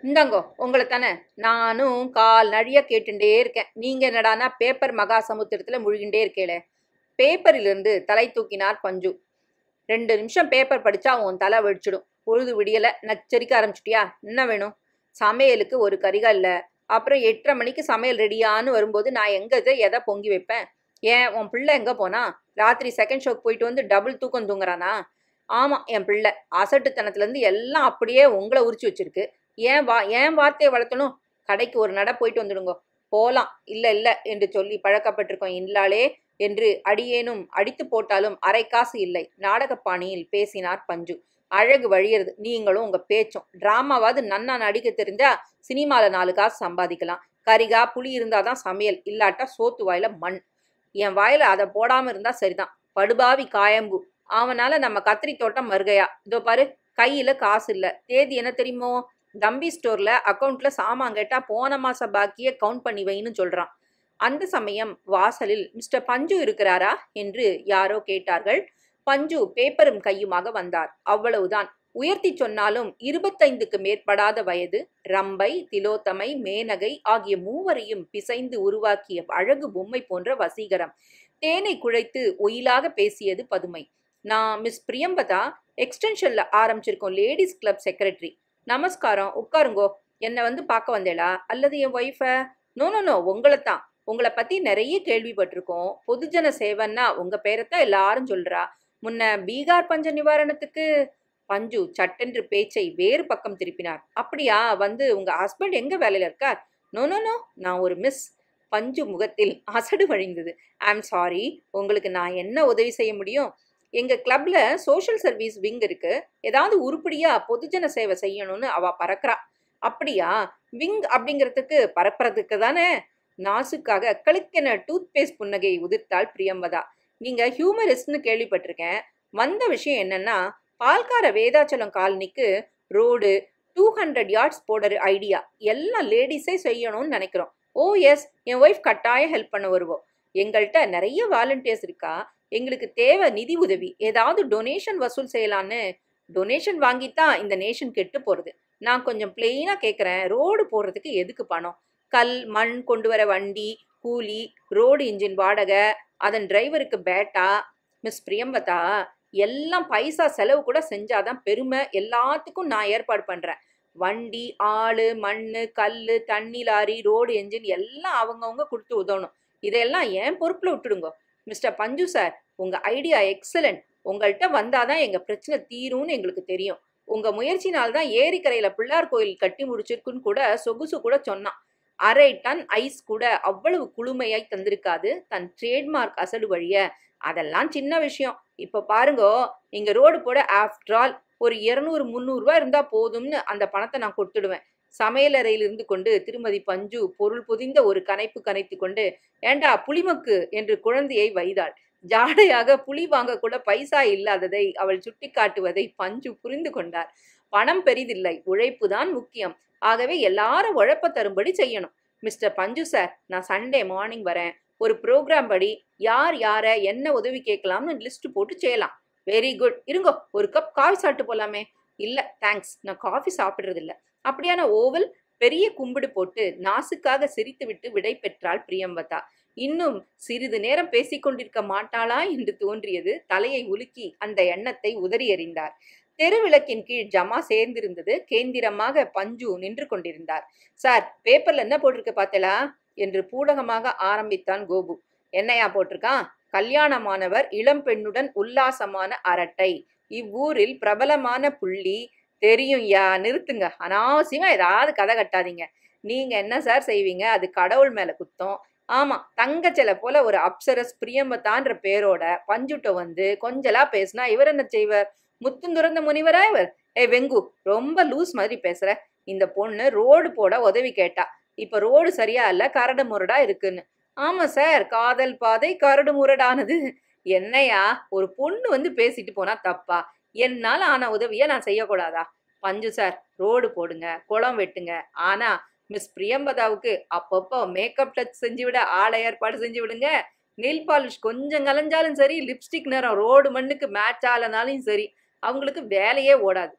இந்தாங்கோ உங்களை தானே நானும் கால் நழிய கேட்டுட்டே இருக்கேன் நீங்க என்னடானா பேப்பர் மகா சமுத்திரத்துல முழுகிண்டே இருக்கேளே பேப்பரிலிருந்து தலை தூக்கினார் பஞ்சு ரெண்டு நிமிஷம் பேப்பர் படிச்சா உன் தலை வெடிச்சிடும் பொழுது விடியல நச்சரிக்க ஆரம்பிச்சிட்டியா என்ன வேணும் சமையலுக்கு ஒரு கரிகல்ல அப்புறம் எட்டரை மணிக்கு சமையல் ரெடியான்னு வரும்போது நான் எங்க இதை எதை பொங்கி வைப்பேன் ஏன் உன் பிள்ளை எங்க போனா ராத்திரி செகண்ட் ஷோக்கு போயிட்டு வந்து டபுள் தூக்கம் தூங்குறானா ஆமா என் பிள்ளை அசட்டுத்தனத்துல இருந்து எல்லாம் அப்படியே உங்களை உரிச்சு வச்சிருக்கு ஏன் வா ஏன் வார்த்தையை வளர்த்தணும் கடைக்கு ஒரு நட போயிட்டு வந்துடுங்க போலாம் இல்ல இல்ல என்று சொல்லி பழக்கப்பட்டிருக்கோம் இல்லாளே என்று அடியேனும் அடித்து போட்டாலும் அரை காசு இல்லை நாடகப் பாணியில் பேசினார் பஞ்சு அழகு வழியறது நீங்களும் உங்க பேச்சும் டிராமாவாவது நன்னா நடிக்க தெரிஞ்சா சினிமால நாலு காசு சம்பாதிக்கலாம் கரிகா புளி இருந்தாதான் சமையல் இல்லாட்டா சோத்து வாயில மண் என் வாயில அதை போடாம இருந்தா சரிதான் படுபாவி காயம்பு அவனால நம்ம கத்திரி தோட்டம் மருகையா இதோ பாரு கையில காசு இல்ல தேதி என்ன தெரியுமோ தம்பி ஸ்டோர்ல அக்கவுண்ட்ல சாமான் கேட்டா போன மாச பாக்கிய கவுண்ட் பண்ணி வைன்னு சொல்றான் அந்த சமயம் வாசலில் மிஸ்டர் பஞ்சு இருக்கிறாரா என்று யாரோ கேட்டார்கள் பஞ்சு பேப்பரும் கையுமாக வந்தார் அவ்வளவுதான் உயர்த்தி சொன்னாலும் இருபத்தைந்துக்கு மேற்படாத வயது ரம்பை திலோத்தமை மேனகை ஆகிய மூவரையும் பிசைந்து உருவாக்கிய அழகு பொம்மை போன்ற வசீகரம் தேனை குழைத்து ஒயிலாக பேசியது பதுமை நான் மிஸ் பிரியம்பதா எக்ஸ்டென்ஷன்ல ஆரம்பிச்சிருக்கோம் லேடிஸ் கிளப் செக்ரட்டரி நமஸ்காரம் உட்காருங்கோ என்னை வந்து பார்க்க வந்தேளா அல்லது என் ஒய்ஃபை நோ நோ நோ உங்களை தான் உங்களை பத்தி நிறைய கேள்விப்பட்டிருக்கோம் பொதுஜன சேவன்னா உங்க பேரைத்தான் எல்லாரும் சொல்றா முன்ன பீகார் பஞ்ச நிவாரணத்துக்கு பஞ்சு சட்டென்று பேச்சை வேறு பக்கம் திருப்பினார் அப்படியா வந்து உங்க ஹஸ்பண்ட் எங்க வேலையில இருக்கார் நோ நோ நோ நான் ஒரு மிஸ் பஞ்சு முகத்தில் அசடு வழிந்தது ஐ எம் சாரி உங்களுக்கு நான் என்ன உதவி செய்ய முடியும் எங்க கிளப்ல சோஷியல் சர்வீஸ் விங் இருக்கு ஏதாவது உருப்படியா பொதுஜன சேவை செய்யணும்னு அவ பறக்கிறா அப்படியா விங் அப்படிங்கிறதுக்கு பரப்புறதுக்கு தானே நாசுக்காக கழுக்கென டூத் பேஸ்ட் புன்னகையை உதிர்த்தாள் பிரியம்பதா நீங்க ஹியூமரிஸ்ட்னு கேள்விப்பட்டிருக்கேன் வந்த விஷயம் என்னன்னா பால்கார வேதாச்சலம் காலனிக்கு ரோடு டூ ஹண்ட்ரட் யார்ட்ஸ் போடுற ஐடியா எல்லாம் லேடிஸே செய்யணும்னு நினைக்கிறோம் ஓ எஸ் என் ஒய்ஃப் கட்டாயம் ஹெல்ப் பண்ண வருவோம் எங்கள்கிட்ட நிறைய வாலண்டியர்ஸ் இருக்கா எங்களுக்கு தேவை நிதி உதவி ஏதாவது டொனேஷன் வசூல் செய்யலான்னு டொனேஷன் வாங்கித்தான் இந்த நேஷன் கெட்டு போறது நான் கொஞ்சம் பிளெயினா கேட்குறேன் ரோடு போடுறதுக்கு எதுக்கு பணம் கல் மண் கொண்டு வர வண்டி கூலி ரோடு இன்ஜின் வாடகை அதன் டிரைவருக்கு பேட்டா மிஸ் பிரியம்பதா எல்லாம் பைசா செலவு கூட செஞ்சாதான் பெருமை எல்லாத்துக்கும் நான் ஏற்பாடு பண்றேன் வண்டி ஆளு மண்ணு கல்லு தண்ணி லாரி ரோடு என்ஜின் எல்லாம் அவங்கவுங்க கொடுத்து உதவணும் இதெல்லாம் ஏன் பொறுப்புல விட்டுடுங்க மிஸ்டர் பஞ்சு சார் உங்க ஐடியா எக்ஸலண்ட் உங்கள்கிட்ட வந்தாதான் எங்க பிரச்சனை தீரும்னு எங்களுக்கு தெரியும் உங்க முயற்சினால்தான் ஏரிக்கரையில பிள்ளார் கோயில் கட்டி முடிச்சிருக்குன்னு கூட சொகுசு கூட சொன்னான் அரை டன் ஐஸ் கூட அவ்வளவு குளுமையாய் தந்திருக்காது தன் ட்ரேட்மார்க் அசடு வழிய அதெல்லாம் சின்ன விஷயம் இப்ப பாருங்கோ இங்க ரோடு போட ஆஃப்டர் ஆல் ஒரு இருநூறு முந்நூறுரூவா இருந்தா போதும்னு அந்த பணத்தை நான் கொடுத்துடுவேன் சமையலறையில் இருந்து கொண்டு திருமதி பஞ்சு பொருள் பொதிந்த ஒரு கனைப்பு கனைத்து கொண்டு ஏண்டா புளிமக்கு என்று குழந்தையை வைதாள் ஜாடையாக புலி வாங்க கூட பைசா இல்லாததை அவள் சுட்டிக்காட்டுவதை பஞ்சு புரிந்து கொண்டார் பணம் பெரிதில்லை உழைப்புதான் முக்கியம் ஆகவே எல்லாரும் உழைப்ப தரும்படி செய்யணும் மிஸ்டர் பஞ்சு சார் நான் சண்டே மார்னிங் வரேன் ஒரு ப்ரோக்ராம் படி யார் யார என்ன உதவி கேட்கலாம்னு லிஸ்ட் போட்டு செய்யலாம் வெரி குட் இருங்கோ ஒரு கப் காஃபி சாப்பிட்டு போலாமே இல்ல தேங்க்ஸ் நான் காஃபி சாப்பிடுறது இல்ல அப்படியான ஓவல் பெரிய கும்பிடு போட்டு நாசுக்காக சிரித்துவிட்டு விடை பெற்றாள் பிரியம்பதா இன்னும் சிறிது நேரம் பேசிக்கொண்டிருக்க மாட்டாளா என்று தோன்றியது தலையை உலுக்கி அந்த எண்ணத்தை உதறி எறிந்தார் தெருவிளக்கின் கீழ் ஜமா சேர்ந்திருந்தது கேந்திரமாக பஞ்சு நின்று கொண்டிருந்தார் சார் பேப்பர்ல என்ன போட்டிருக்கு பார்த்தலா என்று பூடகமாக ஆரம்பித்தான் கோபு என்னையா போட்டிருக்கான் கல்யாணமானவர் இளம் பெண்ணுடன் உல்லாசமான அரட்டை இவ்வூரில் பிரபலமான புள்ளி தெரியும் யா நிறுத்துங்க அனாவசியமா ஏதாவது கதை கட்டாதீங்க நீங்க என்ன சார் செய்வீங்க அது கடவுள் மேல குத்தம் ஆமா தங்கச்சலை போல ஒரு அப்சரஸ் பிரியம்பத்தான்ற பேரோட பஞ்சுட்ட வந்து கொஞ்சலா பேசினா இவர் என்ன செய்வார் முத்துந்துறந்த முனிவரா இவர் ஏய் வெங்கு ரொம்ப லூஸ் மாதிரி பேசுற இந்த பொண்ணு ரோடு போட உதவி கேட்டா இப்ப ரோடு சரியா இல்ல கரடு முரடா இருக்குன்னு ஆமா சார் காதல் பாதை கரடு முரடானது என்னையா ஒரு பொண்ணு வந்து பேசிட்டு போனா தப்பா என்னால ஆன உதவிய நான் செய்யக்கூடாதா பஞ்சு சார் ரோடு போடுங்க குளம் வெட்டுங்க ஆனா மிஸ் பிரியம்பதாவுக்கு அப்பப்போ மேக்கப் டச் செஞ்சு விட ஆளை ஏற்பாடு செஞ்சு விடுங்க நெயில் பாலிஷ் கொஞ்சம் கலைஞ்சாலும் சரி லிப்ஸ்டிக் நேரம் ரோடு மண்ணுக்கு மேட்ச் ஆகலனாலும் சரி அவங்களுக்கு வேலையே ஓடாது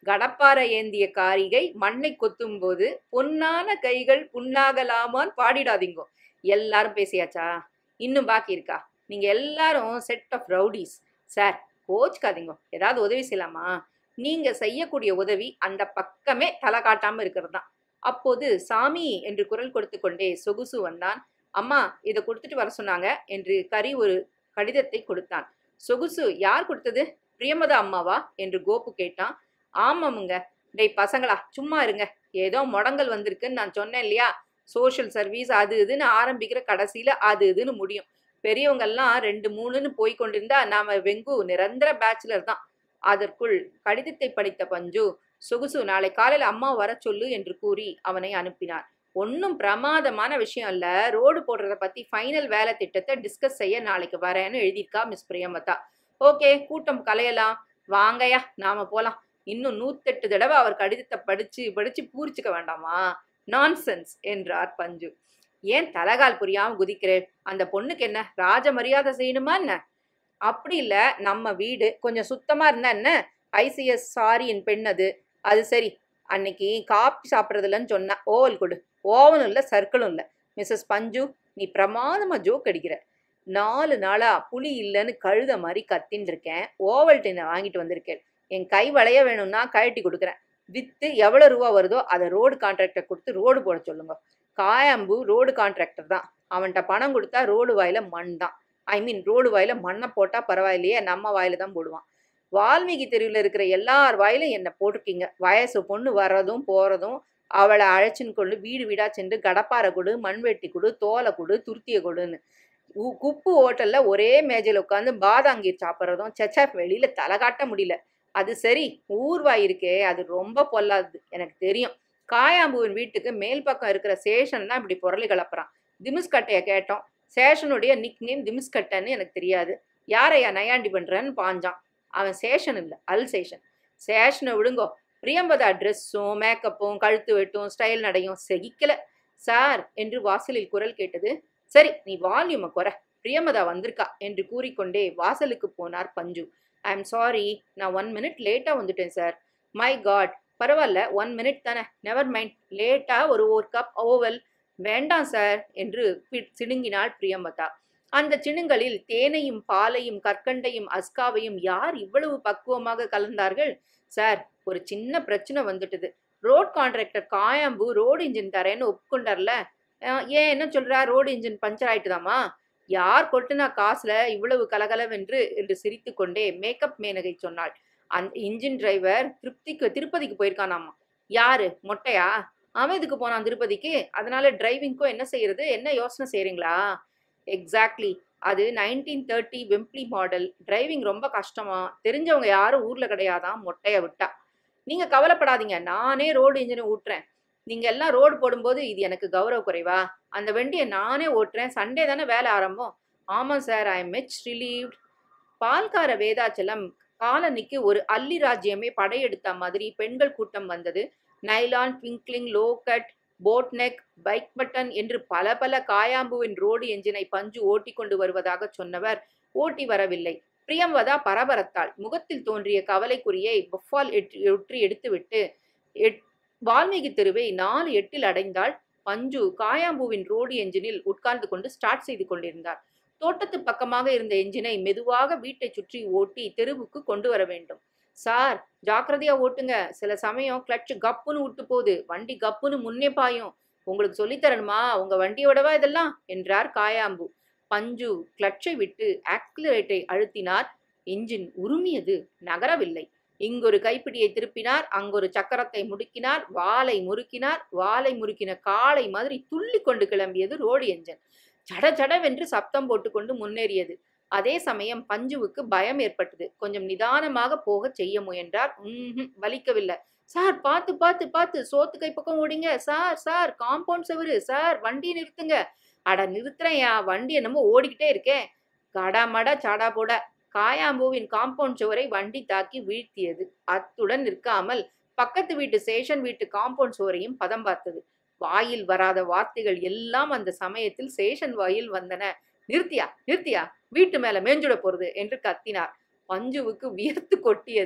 கடப்பார ஏந்திய காரிகை மண்ணை கொத்தும் போது பொன்னான கைகள் புண்ணாகலாமான்னு பாடிடாதீங்கோ எல்லாரும் பேசியாச்சா இன்னும் பாக்கி இருக்கா நீங்க எல்லாரும் செட் ஆஃப் ரவுடிஸ் சார் கோச்சுக்காதீங்க ஏதாவது உதவி செய்யலாமா நீங்க செய்யக்கூடிய உதவி அந்த பக்கமே தலை காட்டாம இருக்கிறது தான் அப்போது சாமி என்று குரல் கொடுத்து கொண்டே சொகுசு வந்தான் அம்மா இதை கொடுத்துட்டு வர சொன்னாங்க என்று கரி ஒரு கடிதத்தை கொடுத்தான் சொகுசு யார் கொடுத்தது பிரியமதா அம்மாவா என்று கோபு கேட்டான் ஆமாமுங்க டேய் பசங்களா சும்மா இருங்க ஏதோ முடங்கல் வந்திருக்குன்னு நான் சொன்னேன் இல்லையா சோஷியல் சர்வீஸ் அது இதுன்னு ஆரம்பிக்கிற கடைசியில அது இதுன்னு முடியும் பெரியவங்கெல்லாம் ரெண்டு மூணுன்னு போய் கொண்டிருந்தா நாம வெங்கு நிரந்தர பேச்சுலர் தான் அதற்குள் கடிதத்தை படித்த பஞ்சு சொகுசு நாளை காலையில் அம்மா வர சொல்லு என்று கூறி அவனை அனுப்பினார் ஒன்றும் பிரமாதமான விஷயம் இல்ல ரோடு போடுறத பத்தி ஃபைனல் வேலை திட்டத்தை டிஸ்கஸ் செய்ய நாளைக்கு வரேன்னு எழுதியிருக்கா மிஸ் பிரியமதா ஓகே கூட்டம் கலையலாம் வாங்கயா நாம போலாம் இன்னும் நூத்தெட்டு தடவை அவர் கடிதத்தை படிச்சு படிச்சு பூரிச்சுக்க வேண்டாமா நான்சென்ஸ் என்றார் பஞ்சு ஏன் தலகால் புரியாம குதிக்கிறேன் அந்த பொண்ணுக்கு என்ன ராஜ மரியாதை செய்யணுமா என்ன அப்படி இல்ல நம்ம வீடு கொஞ்சம் சுத்தமா இருந்தா என்ன ஐசிஎஸ் சாரியின் பெண் அது அது சரி அன்னைக்கு காப்பி சாப்பிட்றதுலன்னு சொன்னா ஓவல் கொடு ஓவனும் இல்லை சர்க்கிளும் இல்லை மிஸ்ஸஸ் பஞ்சு நீ பிரமாதமா ஜோக் அடிக்கிற நாலு நாளா புளி இல்லைன்னு கழுத மாதிரி கத்தின்னு இருக்கேன் ஓவல் டின்னை வாங்கிட்டு வந்திருக்கேன் என் கை வளைய வேணும்னா கழட்டி கொடுக்குறேன் வித்து எவ்வளோ ரூபா வருதோ அதை ரோடு கான்ட்ராக்டர் கொடுத்து ரோடு போட சொல்லுங்க காயாம்பு ரோடு கான்ட்ராக்டர் தான் அவன்கிட்ட பணம் கொடுத்தா ரோடு வாயில மண் தான் ஐ மீன் ரோடு வாயில மண்ணை போட்டா பரவாயில்லையே நம்ம வாயில தான் போடுவான் வால்மீகி தெருவில் இருக்கிற எல்லார் வாயிலும் என்னை போட்டிருக்கீங்க வயசு பொண்ணு வர்றதும் போறதும் அவளை அழைச்சின்னு கொண்டு வீடு வீடா சென்று கடப்பாரை கொடு மண்வெட்டி கொடு தோலை கொடு துருத்திய கொடுன்னு உ- குப்பு ஹோட்டல்ல ஒரே மேஜையில் உட்காந்து பாதாங்கீர் சாப்பிட்றதும் செச்சா வெளியில தலை காட்ட முடியல அது சரி ஊர்வாய் இருக்கே அது ரொம்ப பொல்லாது எனக்கு தெரியும் காயாம்புவின் வீட்டுக்கு மேல் பக்கம் இருக்கிற சேஷன் தான் இப்படி பொருளை கலப்புறான் திமிஸ்கட்டைய கேட்டோம் சேஷனுடைய நிக் நேம் திமிஸ்கட்டன்னு எனக்கு தெரியாது யாரையா நையாண்டி பண்றேன்னு பாஞ்சான் அவன் சேஷன் இல்லை அல் சேஷன் சேஷனை விடுங்கோ பிரியம்பதா ட்ரெஸ்ஸும் மேக்கப்பும் கழுத்து வெட்டும் ஸ்டைல் நடையும் செகிக்கல சார் என்று வாசலில் குரல் கேட்டது சரி நீ வால்யூமை குறை பிரியமதா வந்திருக்கா என்று கூறிக்கொண்டே வாசலுக்கு போனார் பஞ்சு ஐ எம் சாரி நான் ஒன் மினிட் லேட்டாக வந்துட்டேன் சார் மை காட் பரவாயில்ல ஒன் மினிட் தானே நெவர் மைண்ட் லேட்டாக ஒரு ஒரு கப் ஓவல் வேண்டாம் சார் என்று பி- சிணுங்கினாள் பிரியம்பதா அந்த சிணுங்களில் தேனையும் பாலையும் கற்கண்டையும் அஸ்காவையும் யார் இவ்வளவு பக்குவமாக கலந்தார்கள் சார் ஒரு சின்ன பிரச்சனை வந்துட்டுது road contractor Kayambu road engine தரேன்னு ஒப்புக்கொண்டார்ல அஹ் ஏன் என்ன சொல்றா ரோடு இன்ஜின் பஞ்சர் ஆயிட்டுதாமா யார் கொட்டுனா காசுல இவ்வளவு கலகலவென்று என்று சிரித்துக்கொண்டே மேக்கப் மேனகை சொன்னாள் அந்த இன்ஜின் டிரைவர் திருப்திக்கு திருப்பதிக்கு போயிருக்கானாமா யாரு மொட்டையா அவன் இதுக்கு போனான் திருப்பதிக்கு அதனால டிரைவிங்க்கும் என்ன செய்யறது என்ன யோசனை செய்றீங்களா எக்ஸாக்ட்லி அது nineteen thirty Wembley model driving ரொம்ப கஷ்டமா தெரிஞ்சவங்க யாரும் ஊர்ல கிடையாதான் மொட்டைய விட்டா நீங்க கவலைப்படாதீங்க நானே ரோடு இன்ஜினை ஊட்டுறேன் நீங்க எல்லாம் ரோடு போடும்போது இது எனக்கு கௌரவ குறைவா அந்த வண்டியை நானே ஓட்டுறேன் சண்டே தானே வேலை ஆரம்பம் ஆமாம் sir I am much relieved பால்கார வேதாச்சலம் காலனிக்கு ஒரு அல்லி ராஜ்யமே படையெடுத்த மாதிரி பெண்கள் கூட்டம் வந்தது nylon twinkling low cut boat neck big button என்று பல பல காயாம்புவின் ரோடு என்ஜினை பஞ்சு ஓட்டி கொண்டு வருவதாக சொன்னவர் ஓட்டி வரவில்லை பிரியம்வதா பரபரத்தாள் முகத்தில் தோன்றிய கவலைக்குறியை பஃபால் ஒற்றி எடுத்துவிட்டு எட்- வால்மீகி தெருவை நாலு எட்டில் அடைந்தாள் பஞ்சு காயாம்பூவின் ரோடு என்ஜினில் உட்கார்ந்து கொண்டு ஸ்டார்ட் செய்து கொண்டிருந்தார் தோட்டத்து பக்கமாக இருந்த என்ஜினை மெதுவாக வீட்டை சுற்றி ஓட்டி தெருவுக்கு கொண்டு வர வேண்டும் சார் ஜாக்கிரதையா ஓட்டுங்க சில சமயம் கிளட்ச் கப்புன்னு விட்டு போகுது வண்டி கப்புன்னு முன்னே பாயும் உங்களுக்கு சொல்லித் தரணுமா உங்க வண்டியோடவா இதெல்லாம் என்றார் காயாம்பு பஞ்சு கிளட்சை விட்டு ஆக்சிலரேட்டை அழுத்தினார் என்ஜின் உருமியது நகரவில்லை இங்கொரு கைப்பிடியை திருப்பினார் அங்கொரு சக்கரத்தை முடுக்கினார் வாலை முறுக்கினார் வாலை முறுக்கின காளை மாதிரி துள்ளி கொண்டு கிளம்பியது ரோடு என்ஜின் ஜட ஜடவென்று சப்தம் போட்டுக்கொண்டு முன்னேறியது அதே சமயம் பஞ்சுவுக்கு பயம் ஏற்பட்டது கொஞ்சம் நிதானமாக போகச் செய்ய முயன்றார் ம்ஹும், வலிக்கவில்லை சார் பார்த்து பார்த்து பார்த்து சோத்து கை பக்கம் ஓடிங்க சார் சார் காம்பவுண்ட் செவரு சார் வண்டியை நிறுத்துங்க அட நிறுத்துறேன்யா வண்டி என்னமோ ஓடிக்கிட்டே இருக்கேன் கடாமடா சாடா போட காயாம்பூவின் காம்பவுண்ட் சுவரை வண்டி தாக்கி வீழ்த்தியது அத்துடன் நிற்காமல் பக்கத்து வீட்டு சேஷன் வீட்டு காம்பவுண்ட் சுவரையும் பதம் பார்த்தது வாயில் வராத வார்த்தைகள் எல்லாம் அந்த சமயத்தில் சேஷன் வாயில் வந்தன நிறுத்தியா நிறுத்தியா வீட்டு மேல மேஞ்சுட போறது என்று கத்தினார் பஞ்சுவுக்கு வியர்த்து கொட்டியது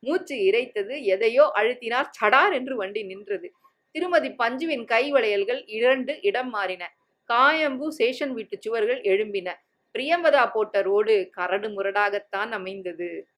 மூச்சு இறைத்தது எதையோ அழுத்தினார் சடார் என்று வண்டி நின்றது திருமதி பஞ்சுவின் கை வளையல்கள் இரண்டு இடம் மாறின காயம்பு சேஷன் வீட்டு சுவர்கள் எழும்பின பிரியம்பதா போட்ட ரோடு கரடு முரடாகத்தான் அமைந்தது